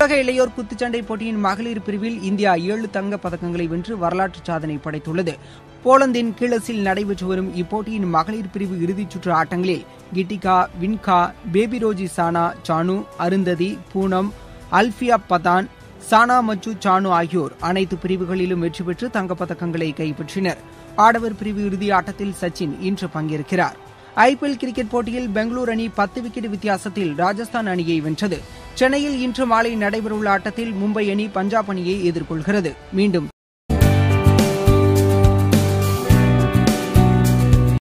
உலக இளையோர் குத்துச்சண்டை போட்டியின் மகளிர் பிரிவில் இந்தியா ஏழு தங்கப் பதக்கங்களை வென்று வரலாற்று சாதனை படைத்துள்ளது போலந்தின் கிளஸில் நடைபெற்று வரும் இப்போட்டியின் மகளிர் பிரிவு இறுதிச் சுற்று ஆட்டங்களில் கிட்டிகா வின்கா பேபிரோஜி சானா சானு அருந்ததி பூனம் அல்பியா பதான் சானா மச்சு சானு ஆகியோர் அனைத்து பிரிவுகளிலும் வெற்றி பெற்று தங்கப்பதக்கங்களை கைப்பற்றினர் ஆடவர் பிரிவு இறுதி ஆட்டத்தில் சச்சின் இன்று பங்கேற்கிறார் ஐபிஎல் கிரிக்கெட் போட்டியில் பெங்களூரு அணி பத்து விக்கெட் வித்தியாசத்தில் ராஜஸ்தான் அணியை வென்றது சென்னையில் இன்று மாலை நடைபெறவுள்ள ஆட்டத்தில் மும்பை அணி பஞ்சாப் அணியை எதிர்கொள்கிறது மீண்டும்